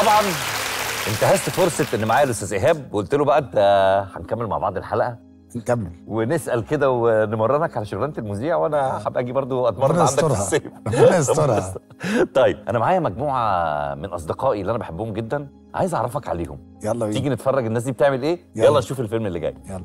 طبعا انتهزت فرصه ان معايا الاستاذ ايهاب وقلت له بقى انت هنكمل مع بعض الحلقه نكمل ونسال كده ونمرنك على شغلانه المذيع وانا هبقى اجي برضو اتمرن ربنا عندك في يسترها. الصيف ربنا يسترها. يستر. طيب انا معايا مجموعه من اصدقائي اللي انا بحبهم جدا عايز اعرفك عليهم يلا تيجي بينا نتفرج الناس دي بتعمل ايه يلا. يلا نشوف الفيلم اللي جاي يلا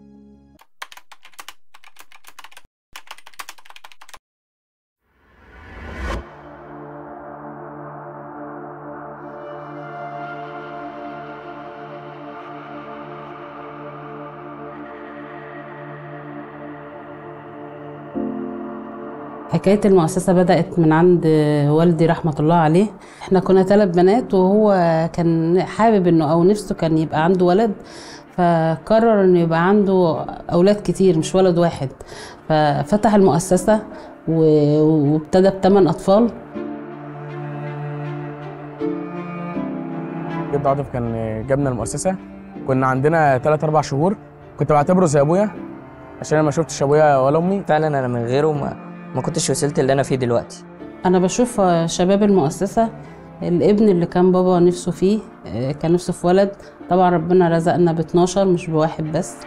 حكاية المؤسسة بدأت من عند والدي رحمة الله عليه احنا كنا ثلاث بنات وهو كان حابب انه او نفسه كان يبقى عنده ولد فقرر انه يبقى عنده اولاد كتير مش ولد واحد ففتح المؤسسة و- وابتدى بثمان اطفال جد عاطف كان جابنا المؤسسه كنا عندنا 3 4 شهور كنت بعتبره زي ابويا عشان انا ما شفتش ابويا ولا امي فعلا انا من غيره ما, ما كنتش وصلت اللي انا فيه دلوقتي انا بشوف شباب المؤسسة الابن اللي كان بابا نفسه فيه اه، كان نفسه في ولد طبعا ربنا رزقنا ب 12 مش بواحد بس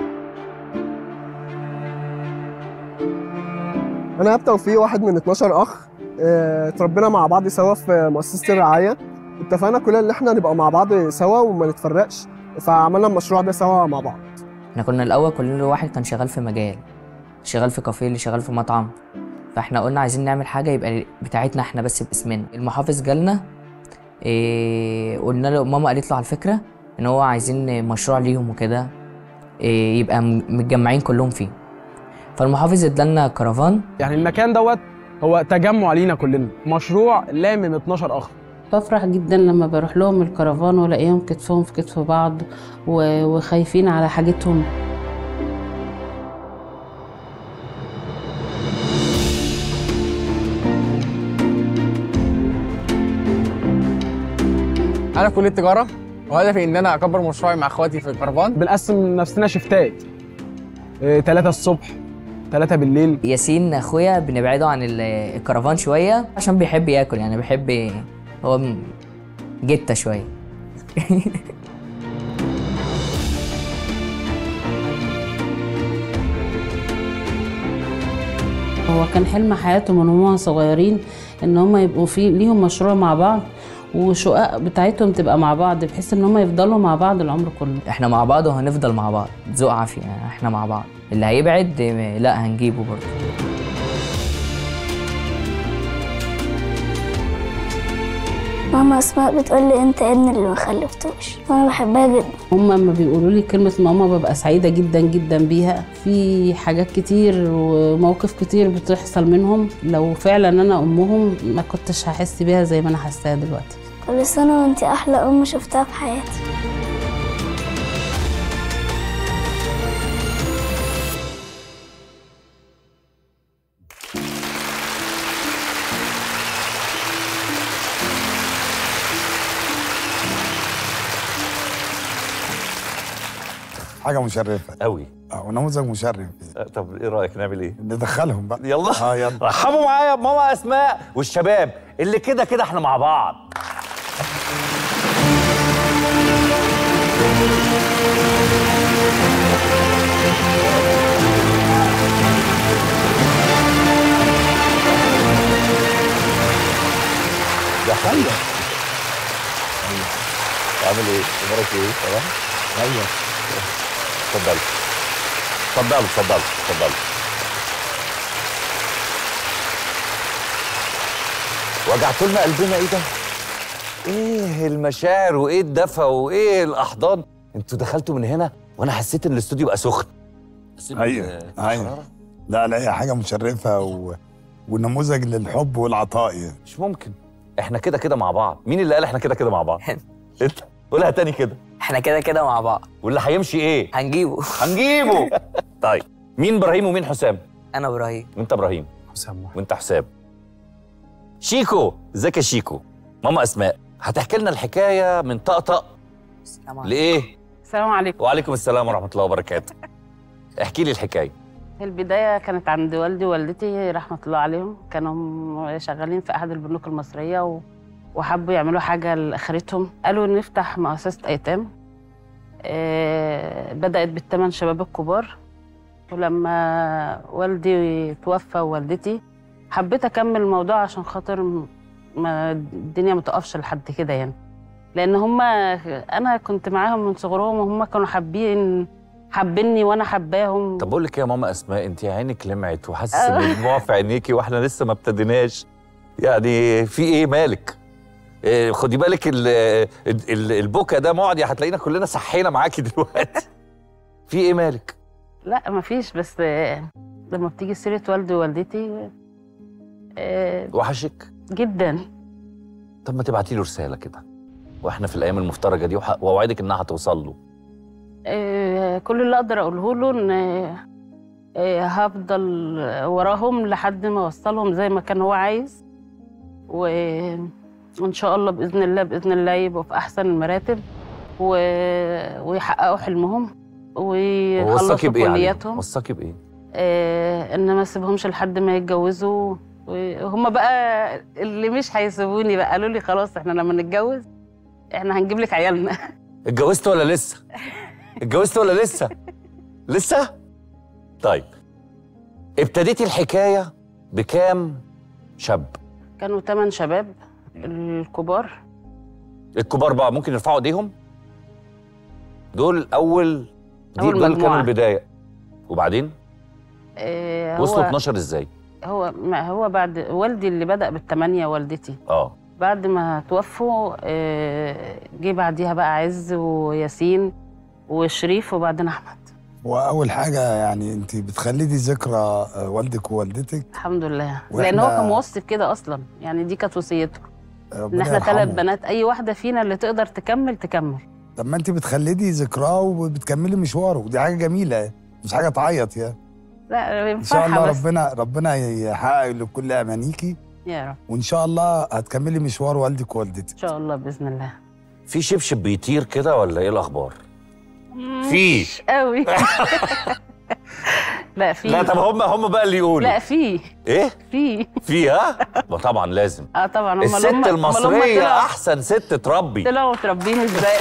انا ابتا وفي واحد من 12 اخ آه، اتربينا مع بعض سوا في مؤسسه الرعايه اتفقنا كلنا ان احنا نبقى مع بعض سوا وما نتفرقش فعملنا المشروع ده سوا مع بعض احنا كنا الاول كل واحد كان شغال في مجال شغال في كافيه اللي شغال في مطعم فاحنا قلنا عايزين نعمل حاجه يبقى بتاعتنا احنا بس باسمنا المحافظ جالنا إيه قلنا له ماما قالت له على الفكره ان هو عايزين مشروع ليهم وكده إيه يبقى م- متجمعين كلهم فيه فالمحافظ ادالنا كرفان يعني المكان دوت هو تجمع لينا كلنا مشروع لامم 12 اخ بفرح جدا لما بروح لهم الكرفان والاقيهم كتفهم في كتف بعض و- وخايفين على حاجتهم انا في كليه تجاره وهدفي ان انا اكبر مشروعي مع اخواتي في الكرفان بنقسم نفسنا شفتات 3 الصبح 3 بالليل ياسين اخويا بنبعده عن ال- الكرفان شويه عشان بيحب ياكل يعني بيحب هو م- جته شويه هو كان حلم حياتهم من هم صغيرين ان هم يبقوا في ليهم مشروع مع بعض وشقق بتاعتهم تبقى مع بعض بحيث ان هم يفضلوا مع بعض العمر كله احنا مع بعض وهنفضل مع بعض ذوق عافيه يعني احنا مع بعض اللي هيبعد اه، لا هنجيبه برضه ماما اسماء بتقولي انت ابن اللي ما خلفتوش وانا بحبها جدا هم لما بيقولوا لي كلمة ماما ببقى سعيدة جدا جدا بيها في حاجات كتير ومواقف كتير بتحصل منهم لو فعلا انا امهم ما كنتش هحس بيها زي ما انا حاساها دلوقتي كل سنة وانت احلى ام شفتها في حياتي حاجه مشرفه قوي اه ونموذج مشرف طب ايه رايك نعمل ايه ندخلهم بقى يلا اه يلا رحبوا معايا بماما اسماء والشباب اللي كده كده احنا مع بعض ده حلو عامل ايه؟ اخبارك ايه؟ تمام؟ ايوه اتفضلوا اتفضلوا اتفضلوا اتفضلوا وجعتوا لنا قلبنا ايه ده؟ ايه المشاعر وايه الدفى وايه الاحضان؟ انتوا دخلتوا من هنا وانا حسيت ان الاستوديو بقى سخن حسيت ايوه بال- ايوه بالحرارة. لا لا هي حاجه مشرفه و... ونموذج للحب والعطاء يعني مش ممكن احنا كده كده مع بعض مين اللي قال احنا كده كده مع بعض؟ انت قولها تاني كده احنا كده كده مع بعض واللي هيمشي ايه؟ هنجيبه هنجيبه طيب مين ابراهيم ومين حسام؟ انا ابراهيم وانت ابراهيم حسام واحد وانت حسام شيكو ازيك يا شيكو ماما اسماء هتحكي لنا الحكايه من طقطق السلام عليكم. لايه السلام عليكم وعليكم السلام ورحمه الله وبركاته احكي لي الحكايه البداية كانت عند والدي ووالدتي رحمة الله عليهم كانوا شغالين في أحد البنوك المصرية و... وحبوا يعملوا حاجة لآخرتهم قالوا نفتح مؤسسة أيتام آه، بدأت بالثمان شباب الكبار ولما والدي توفى ووالدتي حبيت أكمل الموضوع عشان خاطر م- ما الدنيا ما تقفش لحد كده يعني لأن هما أنا كنت معاهم من صغرهم وهم كانوا حابين حابيني وأنا حباهم طب بقول لك إيه يا ماما اسماء انت عينك لمعت وحاسس ان الدموع في عينيكي واحنا لسه ما ابتديناش يعني في ايه مالك إيه خدي بالك ال- ال- البكا ده معدي هتلاقينا كلنا صحينا معاكي دلوقتي في ايه مالك لا مفيش بس آه، لما بتيجي سيرة والدي ووالدتي آه، وحشك جدا طب ما تبعتي له رساله كده واحنا في الايام المفترجه دي وح- واوعدك انها هتوصل له آه، كل اللي اقدر اقوله له ان آه، هفضل وراهم لحد ما اوصلهم زي ما كان هو عايز و... وان شاء الله باذن الله باذن الله يبقوا في احسن المراتب و... ويحققوا حلمهم ويخلصوا وصاكي بايه عليهم؟ كلياتهم وصاكي بايه آه، ان ما اسيبهمش لحد ما يتجوزوا وهم بقى اللي مش هيسيبوني بقى قالوا لي خلاص احنا لما نتجوز احنا هنجيب لك عيالنا اتجوزت ولا لسه اتجوزت ولا لسه لسه طيب ابتديتي الحكايه بكام شاب كانوا ثمان شباب الكبار الكبار بقى ممكن يرفعوا ايديهم دول اول دي أول دول كانوا مجموعة. البدايه وبعدين آه، وصلوا هو 12 ازاي هو ما هو بعد والدي اللي بدأ بالثمانية والدتي اه بعد ما توفوا آه، جه بعديها بقى عز وياسين وشريف وبعدين احمد واول حاجه يعني انت بتخلدي ذكرى آه، والدك ووالدتك الحمد لله وإحنا- لان هو كان موصي كده اصلا يعني دي كانت وصيته ان ربنا احنا ثلاث يرحمه. بنات اي واحده فينا اللي تقدر تكمل تكمل طب ما انت بتخلدي ذكراه وبتكملي مشواره ودي حاجه جميله مش حاجه تعيط يا لا ان شاء ينفعها الله بس ربنا ربنا يحقق لكل امانيكي يا رب وان شاء الله هتكملي مشوار والدك ووالدتك ان شاء الله باذن الله في شبشب بيطير كده ولا ايه الاخبار في قوي لا في لا طب هم هم بقى اللي يقولوا لا في ايه في في ها ما طبعا لازم اه طبعا هم الست المصريه احسن ست تربي طلعوا متربيين ازاي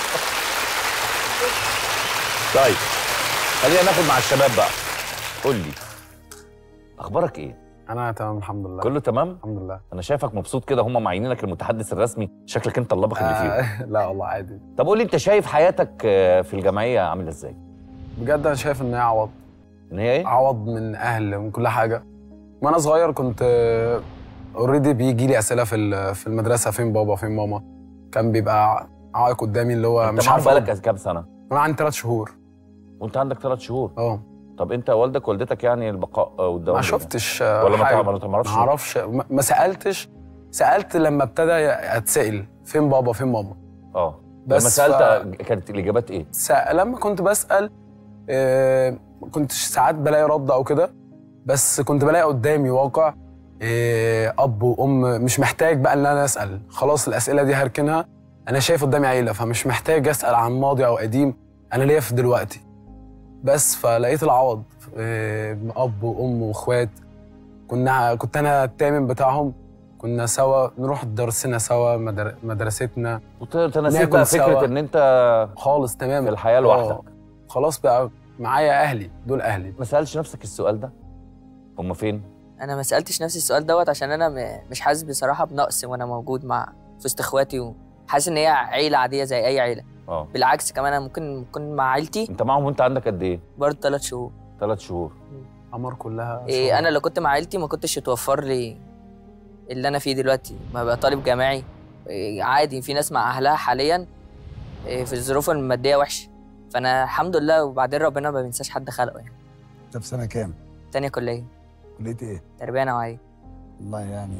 طيب خلينا ناخد مع الشباب بقى قول لي اخبارك ايه انا تمام الحمد لله كله تمام الحمد لله انا شايفك مبسوط كده هم معينينك المتحدث الرسمي شكلك انت اللبخ اللي فيهم آه لا والله عادي طب قول لي انت شايف حياتك آه، في الجمعيه عامله ازاي بجد انا شايف ان هي عوض ان هي ايه عوض من اهل من كل حاجه وانا صغير كنت اوريدي بيجي لي اسئله في ال- في المدرسه فين بابا فين ماما كان بيبقى عائق قدامي اللي هو انت مش معاهم عارف أرد. بالك كام سنه انا عندي ثلاث شهور وانت عندك ثلاث شهور اه طب انت والدك والدتك يعني البقاء آه، والدوام ما ده؟ شفتش ولا ما حاجة. تعرف- ما تعرفش ما اعرفش ما ما سالتش سالت لما ابتدى اتسال فين بابا فين ماما اه بس لما سالت ف- كانت الاجابات ايه س- لما كنت بسال آه، ما كنتش ساعات بلاقي رد او كده بس كنت بلاقي قدامي واقع آه، اب وام مش محتاج بقى ان انا اسال خلاص الاسئله دي هركنها انا شايف قدامي عيله فمش محتاج اسال عن ماضي او قديم انا ليا في دلوقتي بس فلقيت العوض آه، اب وام واخوات كنا كنت انا التامن بتاعهم كنا سوا نروح درسنا سوا مدر... مدرستنا وتنسيت ناكل بقى سوا. فكره ان انت خالص تماما في الحياه لوحدك آه. خلاص بقى معايا اهلي دول اهلي ما سالش نفسك السؤال ده هم فين انا ما سالتش نفسي السؤال دوت عشان انا م- مش حاسس بصراحه بنقص وانا موجود مع في وسط اخواتي وحاسس ان هي عيله عاديه زي اي عيله اه بالعكس كمان انا ممكن اكون مع عيلتي انت معاهم وانت عندك قد ايه برضه ثلاث شهور ثلاث شهور عمر كلها إيه انا لو كنت مع عيلتي ما كنتش اتوفر لي اللي انا فيه دلوقتي ما بقى طالب جامعي إيه عادي في ناس مع اهلها حاليا إيه في الظروف الماديه وحشه فانا الحمد لله وبعدين ربنا ما بينساش حد خلقه يعني انت في سنه كام؟ تانية كليه كليه ايه؟ تربيه نوعيه والله يعني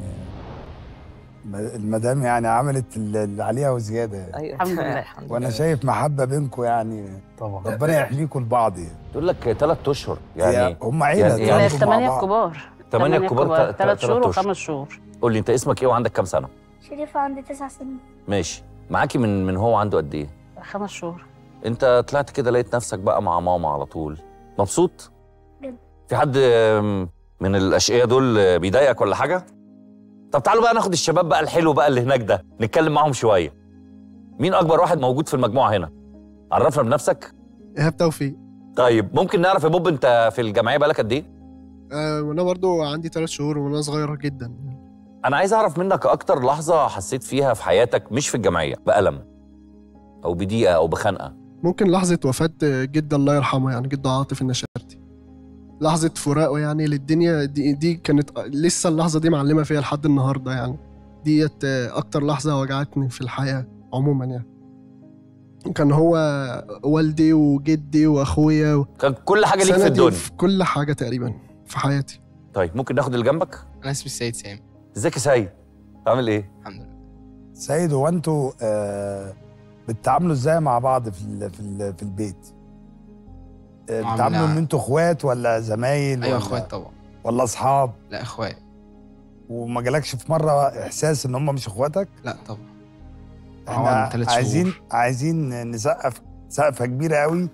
م- المدام يعني عملت اللي عليها وزياده ايوه الحمد لله. الحمد وانا لله. شايف محبه بينكم يعني طبعا ربنا يحميكم لبعض يعني تقول لك ثلاث اشهر يعني هم عيله يعني- اتربوا مع الثمانية بعض. الكبار ثمانية كبار تا- تا- ثلاث شهور تلات أشهر. وخمس شهور قول لي انت اسمك ايه وعندك كام سنه شريفة عندي تسع سنين ماشي معاكي من من هو عنده قد ايه خمس شهور انت طلعت كده لقيت نفسك بقى مع ماما على طول مبسوط جدا. في حد آم، من الاشقياء دول آه، بيضايقك ولا حاجه طب تعالوا بقى ناخد الشباب بقى الحلو بقى اللي هناك ده نتكلم معاهم شويه مين اكبر واحد موجود في المجموعه هنا عرفنا بنفسك ايهاب توفيق طيب ممكن نعرف يا بوب انت في الجمعيه بقالك قد ايه آه وانا برضو عندي ثلاث شهور وانا صغير جدا انا عايز اعرف منك اكتر لحظه حسيت فيها في حياتك مش في الجمعيه بالم او بضيقه او بخنقه ممكن لحظة وفاة جد الله يرحمه يعني جد عاطف النشارتي لحظة فراقه يعني للدنيا دي, دي كانت لسه اللحظة دي معلمة فيها لحد النهاردة يعني ديت أكتر لحظة وجعتني في الحياة عموما يعني كان هو والدي وجدي واخويا و... كان كل حاجه ليك في سندي الدنيا في كل حاجة تقريبا في حياتي طيب ممكن ناخد اللي جنبك انا اسمي السيد سامي ازيك يا سيد عامل ايه الحمد لله سيد هو انتوا آه بتتعاملوا ازاي مع بعض في ال في ال في البيت؟ آه معاملة- بتتعاملوا ان انتوا اخوات ولا زمايل ايوه ولا اخوات طبعا ولا اصحاب لا اخوات وما جالكش في مره احساس ان هم مش اخواتك؟ لا طبعا احنا عوض تلات شهور. عايزين عايزين نسقف سقفه كبيره قوي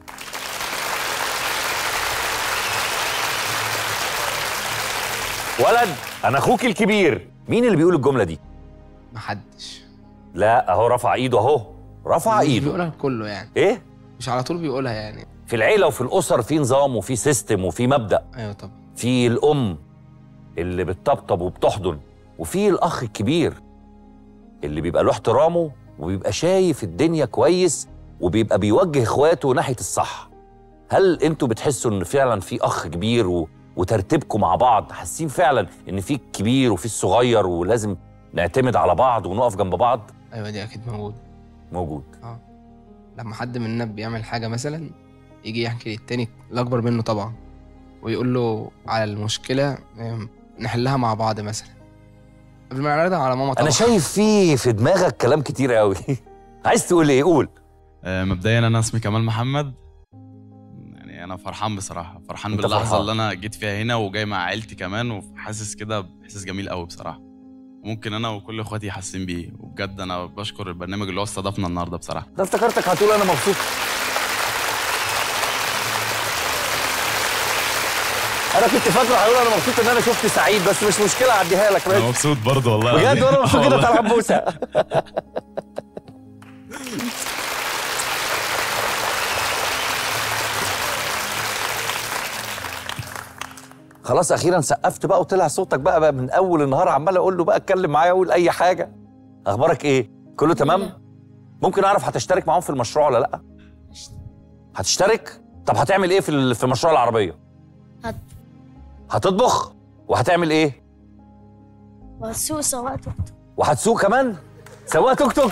ولد انا اخوك الكبير مين اللي بيقول الجمله دي محدش لا اهو رفع ايده اهو رفع مش ايده بيقولها كله يعني ايه مش على طول بيقولها يعني في العيله وفي الاسر في نظام وفي سيستم وفي مبدا ايوه طبعا في الام اللي بتطبطب وبتحضن وفي الاخ الكبير اللي بيبقى له احترامه وبيبقى شايف الدنيا كويس وبيبقى بيوجه اخواته ناحيه الصح هل انتوا بتحسوا ان فعلا في اخ كبير و... وترتيبكم مع بعض حاسين فعلا ان في الكبير وفي الصغير ولازم نعتمد على بعض ونقف جنب بعض ايوه دي اكيد موجود موجود لما حد مننا بيعمل حاجه مثلا يجي يحكي للتاني الاكبر منه طبعا ويقول له على المشكله ام، نحلها مع بعض مثلا قبل ما نعرضها على ماما طبعا انا شايف في في دماغك كلام كتير قوي عايز تقول ايه قول آه، مبدئيا انا اسمي كمال محمد يعني انا فرحان بصراحه فرحان أنت باللحظه فرحان. اللي انا جيت فيها هنا وجاي مع عيلتي كمان وحاسس كده باحساس جميل قوي بصراحه ممكن انا وكل اخواتي حاسين بيه وبجد انا بشكر البرنامج اللي هو استضافنا النهارده بصراحه ده افتكرتك هتقول انا مبسوط انا كنت فاكره هقول انا مبسوط ان انا شفت سعيد بس مش مشكله اعديها لك انا ماشي مبسوط برضه والله بجد العظيم. وانا مبسوط كده والله. تعالى بوسه خلاص اخيرا سقفت بقى وطلع صوتك بقى, بقى من اول النهار عمال اقول له بقى اتكلم معايا اقول اي حاجه اخبارك ايه كله تمام ممكن اعرف هتشترك معاهم في المشروع ولا لا هتشترك طب هتعمل ايه في ال- في مشروع العربيه هت- هتطبخ وهتعمل ايه وهتسوق سواق توك توك وهتسوق كمان سواق توك توك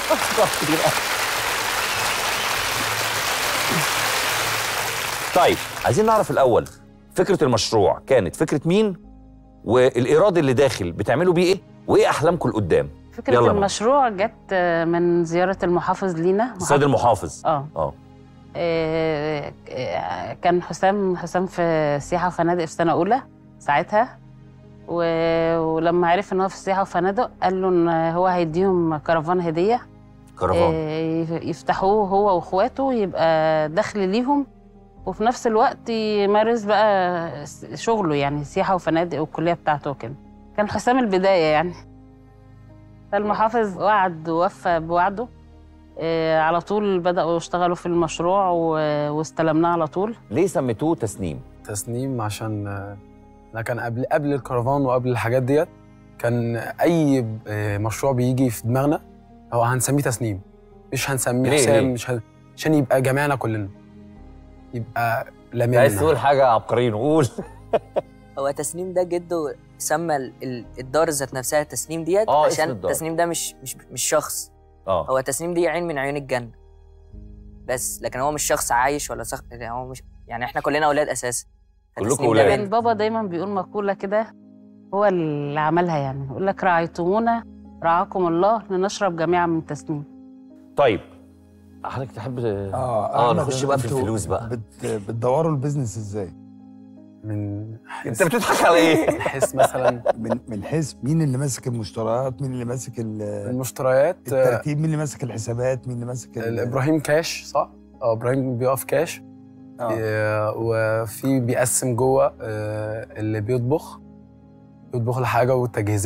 طيب عايزين نعرف الاول فكره المشروع كانت فكره مين والايراد اللي داخل بتعملوا بيه ايه وايه احلامكم لقدام فكرة يلا بقى. المشروع جت من زيارة المحافظ لينا السيد المحافظ اه اه آه، آه، كان حسام حسام في سياحة وفنادق في سنة أولى ساعتها و- ولما عرف إن هو في سياحة وفنادق قال له إن هو هيديهم كرفان هدية كرفان آه، يف- يفتحوه هو واخواته يبقى دخل ليهم وفي نفس الوقت يمارس بقى س- شغله يعني سياحة وفنادق والكلية بتاعته وكده كان حسام البداية يعني فالمحافظ وعد ووفى بوعده آه، على طول بدأوا يشتغلوا في المشروع و- واستلمناه على طول ليه سميتوه تسنيم تسنيم عشان آه، انا كان قبل قبل الكرفان وقبل الحاجات ديت كان اي آه، مشروع بيجي في دماغنا هو هنسميه تسنيم مش هنسميه ليه- حسام ليه؟ مش هن... عشان يبقى جميعنا كلنا يبقى لمنا عايز تقول حاجه عبقريين قول هو تسنيم ده جده سمى ال- ال- الدار ذات نفسها تسنيم ديت آه، اسم عشان الدار. التسنيم ده مش مش مش شخص اه هو تسنيم دي عين من عيون الجنة بس لكن هو مش شخص عايش ولا شخص هو مش يعني احنا كلنا اولاد اساسا كلكم فتسنيم ده أولاد. كان بابا دايما بيقول مقولة كده هو اللي عملها يعني يقول لك رعيتمونا رعاكم الله لنشرب جميعا من تسنيم طيب حضرتك تحب اه اه أحمد، نخش بقى في انتوا الفلوس بقى بت بتدوروا البيزنس ازاي؟ من انت بتضحك على ايه؟ حس مثلا من من حيث مين اللي ماسك المشتريات مين اللي ماسك ال- المشتريات آه، الترتيب مين اللي ماسك الحسابات مين اللي ماسك ال- ابراهيم كاش صح؟ اه ابراهيم بيقف كاش آه. آه، وفي بيقسم جوه آه، اللي بيطبخ بيطبخ الحاجه والتجهيزات آه.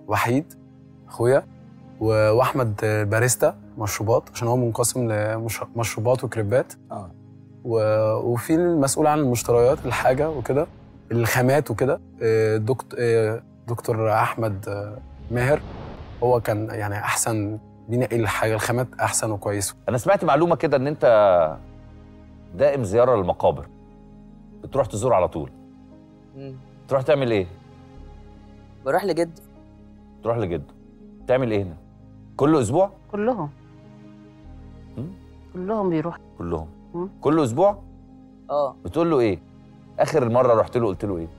وحيد اخويا و- واحمد باريستا مشروبات عشان هو منقسم لمشروبات وكريبات اه و... وفي المسؤول عن المشتريات الحاجه وكده الخامات وكده آه، دكتور دكتور احمد آه، ماهر هو كان يعني احسن بينقي الحاجه الخامات احسن وكويس انا سمعت معلومه كده ان انت دائم زياره للمقابر بتروح تزور على طول مم. تروح تعمل ايه بروح لجد تروح لجده تعمل ايه هنا كل اسبوع كلهم مم. كلهم بيروحوا كلهم مم. كل اسبوع اه بتقول له ايه اخر مره رحت له قلت له ايه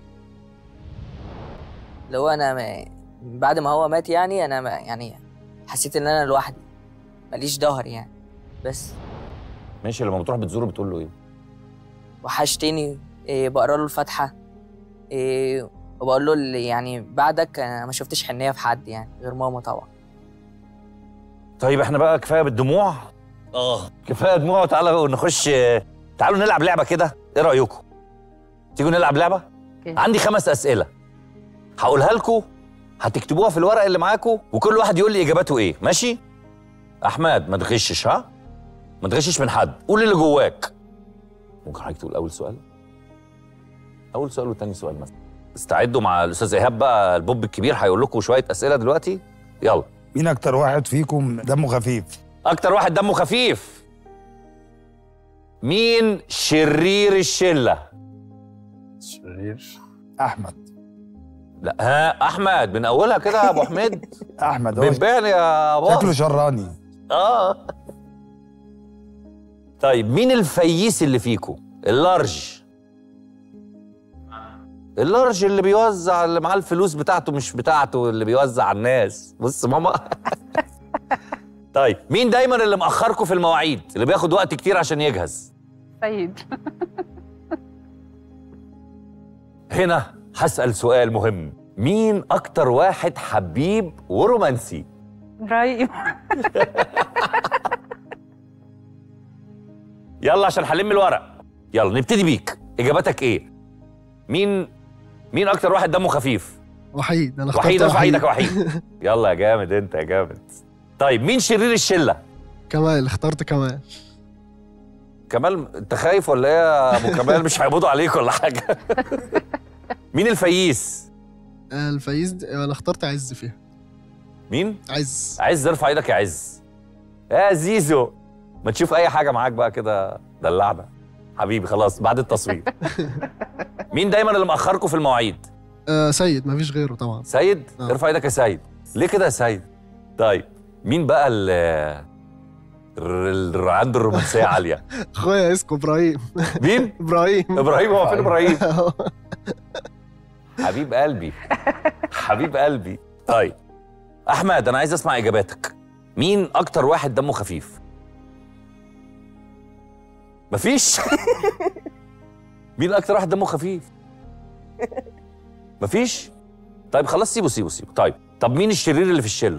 اللي هو انا ما بعد ما هو مات يعني انا ما يعني حسيت ان انا لوحدي ماليش ظهر يعني بس ماشي لما بتروح بتزوره بتقول له ايه وحشتني إيه بقرا له الفاتحه إيه وبقول له اللي يعني بعدك انا ما شفتش حنيه في حد يعني غير ماما طبعا طيب احنا بقى كفايه بالدموع اه كفايه دموع وتعالى نخش تعالوا نلعب لعبه كده ايه رايكم تيجوا نلعب لعبه أوكي. عندي خمس اسئله هقولها لكم هتكتبوها في الورق اللي معاكم وكل واحد يقول لي اجابته ايه ماشي احمد ما تغشش ها ما تغشش من حد قول اللي جواك ممكن حضرتك تقول اول سؤال اول سؤال وتاني سؤال مثلا استعدوا مع الاستاذ ايهاب بقى البوب الكبير هيقول لكم شويه اسئله دلوقتي يلا مين اكتر واحد فيكم دمه خفيف اكتر واحد دمه خفيف مين شرير الشله شرير احمد لا ها احمد من اولها كده يا ابو حميد احمد هو بتبان يا شكله باص شراني اه طيب مين الفييس اللي فيكم اللارج اللارج اللي بيوزع اللي معاه الفلوس بتاعته مش بتاعته اللي بيوزع على الناس بص ماما طيب مين دايما اللي مأخركم في المواعيد اللي بياخد وقت كتير عشان يجهز سيد هنا هسأل سؤال مهم مين أكتر واحد حبيب ورومانسي؟ ابراهيم يلا عشان هلم الورق يلا نبتدي بيك إجابتك إيه؟ مين مين أكتر واحد دمه خفيف؟ وحيد انا اخترت وحيد ارفع ايدك يا وحيد يلا يا جامد أنت يا جامد طيب مين شرير الشلة؟ كمال اخترت كمال كمال أنت خايف ولا إيه يا أبو كمال مش هيقبضوا عليك ولا حاجة؟ مين الفييس؟ آه، الفايز د- انا اخترت عز فيها مين؟ عز عز ارفع ايدك يا عز يا زيزو ما تشوف اي حاجه معاك بقى كده دلعنا حبيبي خلاص بعد التصوير مين دايما اللي مأخركم في المواعيد آه سيد مفيش غيره طبعا سيد آه. ارفع ايدك يا سيد ليه كده يا سيد طيب مين بقى اللي اللي عنده الرومانسيه عاليه اخويا اسمه ابراهيم مين ابراهيم ابراهيم هو فين ابراهيم حبيب قلبي حبيب قلبي طيب احمد انا عايز اسمع اجاباتك مين اكتر واحد دمه خفيف مفيش مين اكتر واحد دمه خفيف مفيش طيب خلاص سيبه سيبه سيبه طيب طب مين الشرير اللي في الشله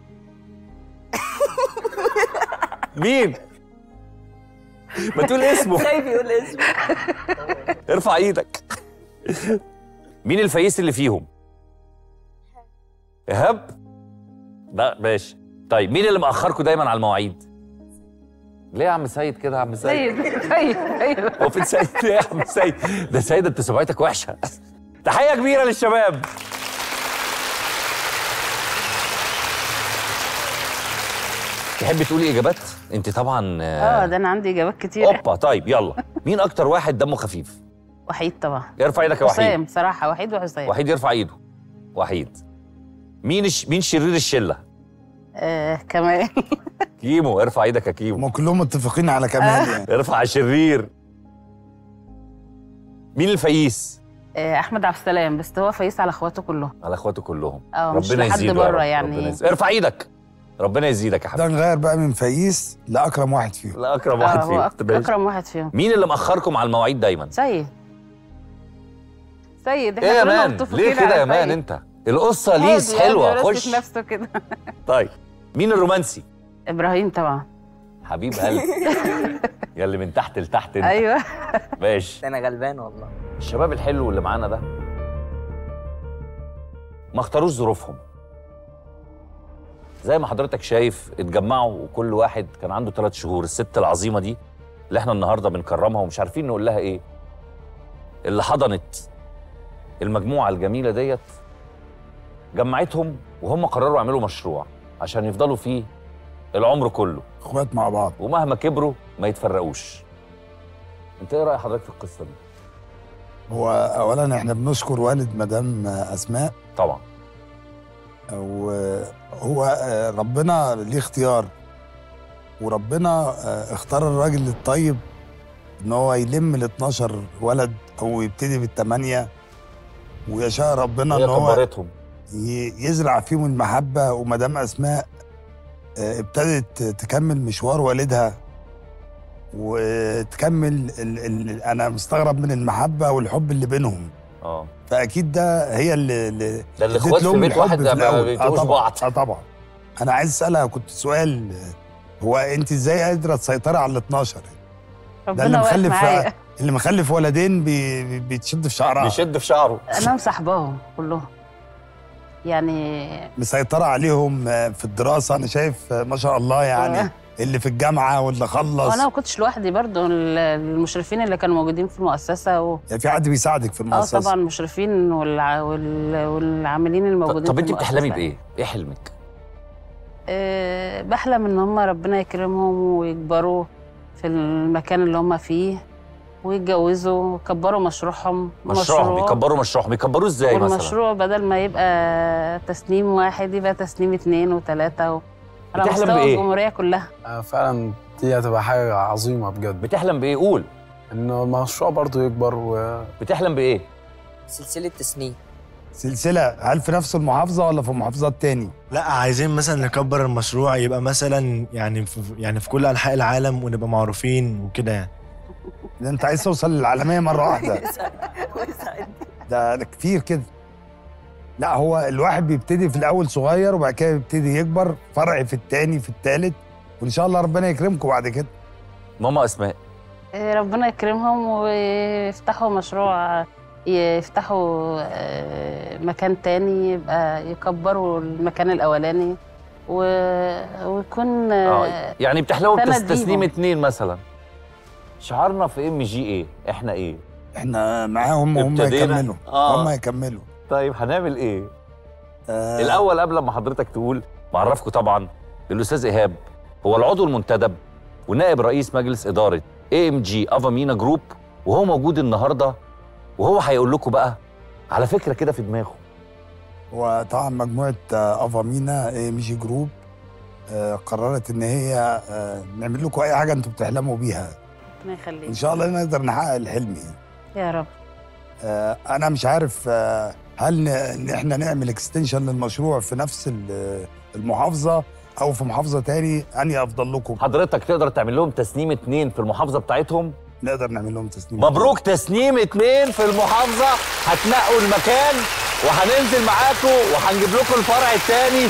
مين ما تقول اسمه خايف يقول اسمه ارفع ايدك مين الفييس اللي فيهم ايهاب لا ماشي طيب مين اللي مأخركم دايما على المواعيد ليه يا عم سيد كده يا عم سيد سيد سيد سيد هو فين سيد ليه يا عم سيد ده سيد انت سمعتك وحشه تحيه كبيره للشباب تحبي تقولي اجابات انت طبعا اه ده انا عندي اجابات كتير اوبا طيب يلا مين اكتر واحد دمه خفيف وحيد طبعا ارفع ايدك يا وحيد حسام صراحه وحيد وحسام وحيد يرفع ايده وحيد مين الش... مين شرير الشله آه كمان كيمو ارفع ايدك يا كيمو هم كلهم متفقين على كمال يعني ارفع يا شرير مين الفييس آه احمد عبد السلام بس هو فايز على اخواته كلهم على اخواته كلهم اه مش ربنا لحد يزيده يا رب، بره يعني. ربنا يزيده. ارفع ايدك ربنا يزيدك يا ده حبيبي نغير بقى من فايس لاكرم واحد فيهم لا اكرم آه واحد هو فيهم أك- تبقى- اكرم واحد فيهم مين اللي مأخركم على المواعيد دايما سيد سيد ايه يا كلنا مان متفقين ليه كده على يا مان سيد. انت القصه عادي ليس يعني حلوه بيرسك خش نفسه كده طيب مين الرومانسي ابراهيم طبعا حبيب قلبي يا اللي من تحت لتحت انت ايوه ماشي ده انا غلبان والله الشباب الحلو اللي معانا ده ما اختاروش ظروفهم زي ما حضرتك شايف اتجمعوا وكل واحد كان عنده ثلاث شهور الست العظيمه دي اللي احنا النهارده بنكرمها ومش عارفين نقول لها ايه اللي حضنت المجموعه الجميله ديت جمعتهم وهم قرروا يعملوا مشروع عشان يفضلوا فيه العمر كله اخوات مع بعض ومهما كبروا ما يتفرقوش انت ايه راي حضرتك في القصه دي هو اولا احنا بنشكر والد مدام اسماء طبعا وهو آه، ربنا ليه اختيار وربنا آه، اختار الراجل الطيب ان هو يلم ال 12 ولد او يبتدي بالثمانيه ويشاء ربنا هي ان هو كبرتهم ي- يزرع فيهم المحبه ومدام اسماء آه، ابتدت تكمل مشوار والدها وتكمل ال ال انا مستغرب من المحبه والحب اللي بينهم اه فاكيد ده هي اللي, اللي ده اديت الاخوات في لهم بيت الحب واحد في ما الأول. بيتقوش طبعا بعض اه طبعا انا عايز اسالها كنت سؤال هو انت ازاي قادره تسيطري على ال 12 ده اللي ربنا واقف مخلف معايا اللي مخلف ولدين بي بي- بيتشد في شعرها بيشد في شعره انا مصاحباهم كلهم يعني مسيطره عليهم آه، في الدراسه انا شايف آه، ما شاء الله يعني اللي في الجامعه واللي خلص وانا ما كنتش لوحدي برضو ال- المشرفين اللي كانوا موجودين في المؤسسه و... يعني في حد بيساعدك في اه المؤسسه طبعا المشرفين والع... وال... والعاملين الموجودين طب في انت بتحلمي المؤسسة. بايه ايه حلمك أه بحلم ان هم ربنا يكرمهم ويكبروا في المكان اللي هم فيه ويتجوزوا ويكبروا مشروعهم مشروعهم يكبروا مشروعهم يكبروه ازاي مثلا والمشروع بدل ما يبقى تسنيم واحد يبقى تسنيم اتنين وتلاته و... على بتحلم مستوى بإيه؟ الجمهورية كلها آه، فعلا دي هتبقى حاجه عظيمه بجد بتحلم بايه قول انه المشروع برضو يكبر و بتحلم بايه سلسله تسنيم سلسله هل في نفس المحافظه ولا في محافظات تاني لا عايزين مثلا نكبر المشروع يبقى مثلا يعني في يعني في كل انحاء العالم ونبقى معروفين وكده يعني ده انت عايز توصل للعالميه مره واحده ده ده كتير كده لا هو الواحد بيبتدي في الاول صغير وبعد كده بيبتدي يكبر فرع في التاني في التالت وان شاء الله ربنا يكرمكم بعد كده ماما اسماء إيه، ربنا يكرمهم ويفتحوا مشروع يفتحوا آه، مكان تاني يبقى يكبروا المكان الأولاني و... ويكون اه آه، يعني بتحلموا سند بتس- تسنيم ليهم. اتنين مثلا شعارنا في ام جي ايه احنا ايه احنا معاهم وهم ابتدينا؟ يكملوا آه. هم يكملوا طيب هنعمل ايه آه الاول قبل ما حضرتك تقول بعرفكم طبعا بالاستاذ ايهاب هو العضو المنتدب ونائب رئيس مجلس اداره اي ام جي افامينا جروب وهو موجود النهارده وهو هيقول لكم بقى على فكره كده في دماغه وطبعا مجموعه آه، افامينا اي ام جي جروب آه، قررت ان هي آه، نعمل لكم اي حاجه انتم بتحلموا بيها ربنا يخليك ان شاء الله نقدر نحقق الحلم يعني. يا رب آه، انا مش عارف آه، هل ن- ان احنا نعمل اكستنشن للمشروع في نفس ال- المحافظه او في محافظه تاني اني افضل لكم حضرتك تقدر تعمل لهم تسنيم اتنين في المحافظه بتاعتهم نقدر نعمل لهم تسليم مبروك تسنيم اتنين في المحافظه هتنقوا المكان وهننزل معاكم وهنجيب لكم الفرع التاني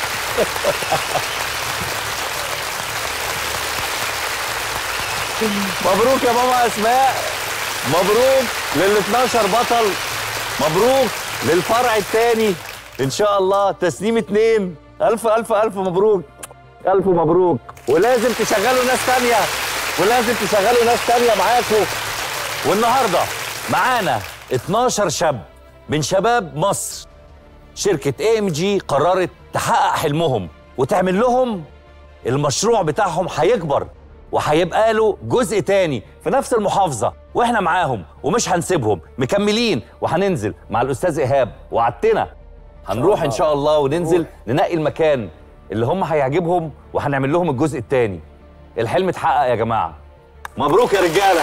مبروك يا ماما اسماء مبروك لل 12 بطل مبروك للفرع الثاني ان شاء الله تسليم اتنين الف الف الف مبروك الف مبروك ولازم تشغلوا ناس تانية ولازم تشغلوا ناس تانية معاكم والنهارده معانا 12 شاب من شباب مصر شركة اي ام جي قررت تحقق حلمهم وتعمل لهم المشروع بتاعهم هيكبر وهيبقى له جزء تاني في نفس المحافظة واحنا معاهم ومش هنسيبهم مكملين وهننزل مع الأستاذ إيهاب وعدتنا هنروح إن شاء الله وننزل ننقي المكان اللي هم هيعجبهم وهنعمل لهم الجزء التاني الحلم اتحقق يا جماعة مبروك يا رجالة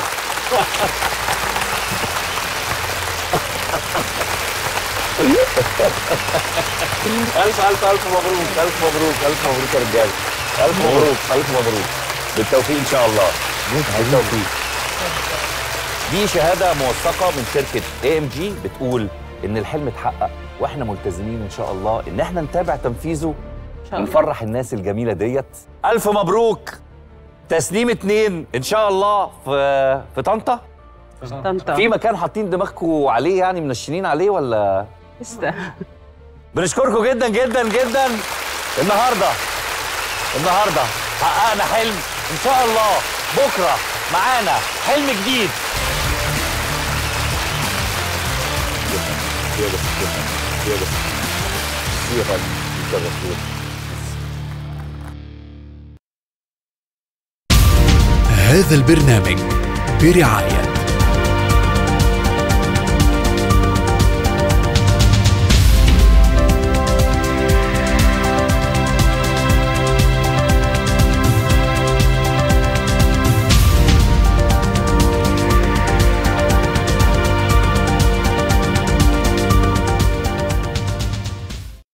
ألف ألف ألف مبروك ألف مبروك ألف مبروك يا رجالة ألف مبروك ألف مبروك بالتوفيق إن شاء الله بالتوفيق دي شهادة موثقة من شركة اي ام جي بتقول إن الحلم اتحقق وإحنا ملتزمين إن شاء الله إن إحنا نتابع تنفيذه ونفرح الناس الجميلة ديت ألف مبروك تسليم اتنين إن شاء الله في في طنطا طنطا في مكان حاطين دماغكم عليه يعني منشنين عليه ولا است- بنشكركم جدا جدا جدا النهارده النهارده حققنا حلم ان شاء الله بكره معانا حلم جديد زيادة زيادة زيادة زيادة زيادة زيادة هذا البرنامج برعاية